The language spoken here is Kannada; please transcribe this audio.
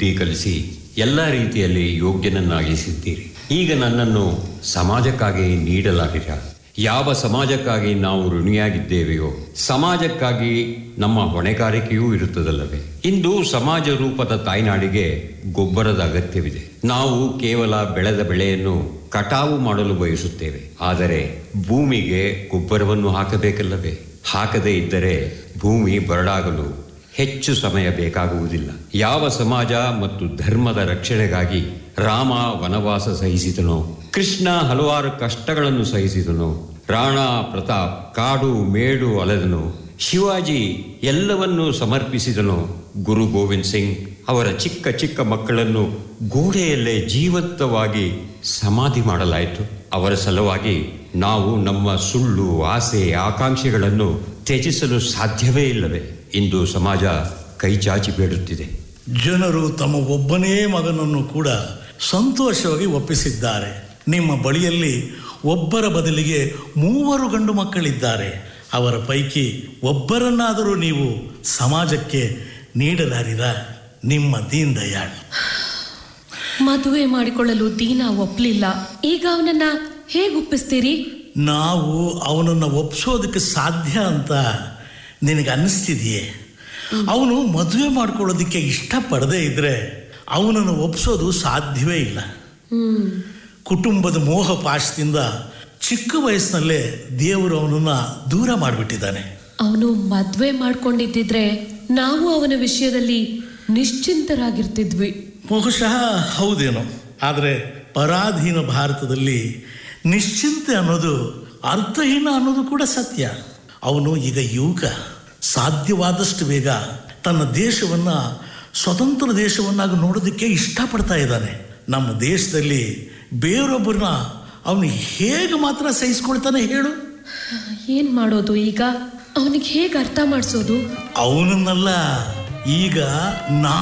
ಬುದ್ಧಿ ಕಲಿಸಿ ಎಲ್ಲ ರೀತಿಯಲ್ಲಿ ಯೋಗ್ಯನನ್ನಾಗಿಸಿದ್ದೀರಿ ಈಗ ನನ್ನನ್ನು ಸಮಾಜಕ್ಕಾಗಿ ನೀಡಲಾಗಿರ ಯಾವ ಸಮಾಜಕ್ಕಾಗಿ ನಾವು ಋಣಿಯಾಗಿದ್ದೇವೆಯೋ ಸಮಾಜಕ್ಕಾಗಿ ನಮ್ಮ ಹೊಣೆಗಾರಿಕೆಯೂ ಇರುತ್ತದಲ್ಲವೇ ಇಂದು ಸಮಾಜ ರೂಪದ ತಾಯ್ನಾಡಿಗೆ ಗೊಬ್ಬರದ ಅಗತ್ಯವಿದೆ ನಾವು ಕೇವಲ ಬೆಳೆದ ಬೆಳೆಯನ್ನು ಕಟಾವು ಮಾಡಲು ಬಯಸುತ್ತೇವೆ ಆದರೆ ಭೂಮಿಗೆ ಗೊಬ್ಬರವನ್ನು ಹಾಕಬೇಕಲ್ಲವೇ ಹಾಕದೇ ಇದ್ದರೆ ಭೂಮಿ ಬರಡಾಗಲು ಹೆಚ್ಚು ಸಮಯ ಬೇಕಾಗುವುದಿಲ್ಲ ಯಾವ ಸಮಾಜ ಮತ್ತು ಧರ್ಮದ ರಕ್ಷಣೆಗಾಗಿ ರಾಮ ವನವಾಸ ಸಹಿಸಿದನೋ ಕೃಷ್ಣ ಹಲವಾರು ಕಷ್ಟಗಳನ್ನು ಸಹಿಸಿದನು ರಾಣಾ ಪ್ರತಾಪ್ ಕಾಡು ಮೇಡು ಅಲೆದನು ಶಿವಾಜಿ ಎಲ್ಲವನ್ನೂ ಸಮರ್ಪಿಸಿದನು ಗುರು ಗೋವಿಂದ್ ಸಿಂಗ್ ಅವರ ಚಿಕ್ಕ ಚಿಕ್ಕ ಮಕ್ಕಳನ್ನು ಗೋಡೆಯಲ್ಲೇ ಜೀವಂತವಾಗಿ ಸಮಾಧಿ ಮಾಡಲಾಯಿತು ಅವರ ಸಲುವಾಗಿ ನಾವು ನಮ್ಮ ಸುಳ್ಳು ಆಸೆ ಆಕಾಂಕ್ಷೆಗಳನ್ನು ತ್ಯಜಿಸಲು ಸಾಧ್ಯವೇ ಇಲ್ಲವೇ ಇಂದು ಸಮಾಜ ಕೈಚಾಚಿ ಬೇಡುತ್ತಿದೆ ಜನರು ತಮ್ಮ ಒಬ್ಬನೇ ಮಗನನ್ನು ಕೂಡ ಸಂತೋಷವಾಗಿ ಒಪ್ಪಿಸಿದ್ದಾರೆ ನಿಮ್ಮ ಬಳಿಯಲ್ಲಿ ಒಬ್ಬರ ಬದಲಿಗೆ ಮೂವರು ಗಂಡು ಮಕ್ಕಳಿದ್ದಾರೆ ಅವರ ಪೈಕಿ ಒಬ್ಬರನ್ನಾದರೂ ನೀವು ಸಮಾಜಕ್ಕೆ ನೀಡಲಾರಿರ ನಿಮ್ಮ ದೀನ್ ದಯಾಳ್ ಮದುವೆ ಮಾಡಿಕೊಳ್ಳಲು ದೀನಾ ಒಪ್ಲಿಲ್ಲ ಈಗ ಅವನನ್ನ ಹೇಗೆ ಒಪ್ಪಿಸ್ತೀರಿ ನಾವು ಅವನನ್ನು ಒಪ್ಸೋದಕ್ಕೆ ಸಾಧ್ಯ ಅಂತ ನಿನಗೆ ಅನ್ನಿಸ್ತಿದೆಯೇ ಅವನು ಮದುವೆ ಮಾಡ್ಕೊಳ್ಳೋದಕ್ಕೆ ಇಷ್ಟಪಡದೇ ಇದ್ರೆ ಅವನನ್ನು ಒಪ್ಸೋದು ಸಾಧ್ಯವೇ ಇಲ್ಲ ಹ್ಮ್ ಕುಟುಂಬದ ಮೋಹ ಪಾಶದಿಂದ ಚಿಕ್ಕ ವಯಸ್ಸಿನಲ್ಲೇ ದೇವರು ಅವನನ್ನು ದೂರ ಮಾಡಿಬಿಟ್ಟಿದ್ದಾನೆ ಅವನು ಮದ್ವೆ ಮಾಡ್ಕೊಂಡಿದ್ದಿದ್ರೆ ನಾವು ಅವನ ವಿಷಯದಲ್ಲಿ ನಿಶ್ಚಿಂತರಾಗಿರ್ತಿದ್ವಿ ಬಹುಶಃ ಹೌದೇನೋ ಆದರೆ ಪರಾಧೀನ ಭಾರತದಲ್ಲಿ ನಿಶ್ಚಿಂತೆ ಅನ್ನೋದು ಅರ್ಥಹೀನ ಅನ್ನೋದು ಕೂಡ ಸತ್ಯ ಅವನು ಈಗ ಯುವಕ ಸಾಧ್ಯವಾದಷ್ಟು ಬೇಗ ತನ್ನ ದೇಶವನ್ನು ಸ್ವತಂತ್ರ ದೇಶವನ್ನಾಗಿ ನೋಡೋದಕ್ಕೆ ಇಷ್ಟಪಡ್ತಾ ಇದ್ದಾನೆ ನಮ್ಮ ದೇಶದಲ್ಲಿ ಬೇರೊಬ್ಬರನ್ನ ಅವನು ಹೇಗೆ ಮಾತ್ರ ಸಹಿಸ್ಕೊಳ್ತಾನೆ ಹೇಳು ಏನ್ ಮಾಡೋದು ಈಗ ಅವನಿಗೆ ಹೇಗೆ ಅರ್ಥ ಮಾಡಿಸೋದು ಅವನನ್ನೆಲ್ಲ ಈಗ ನಾ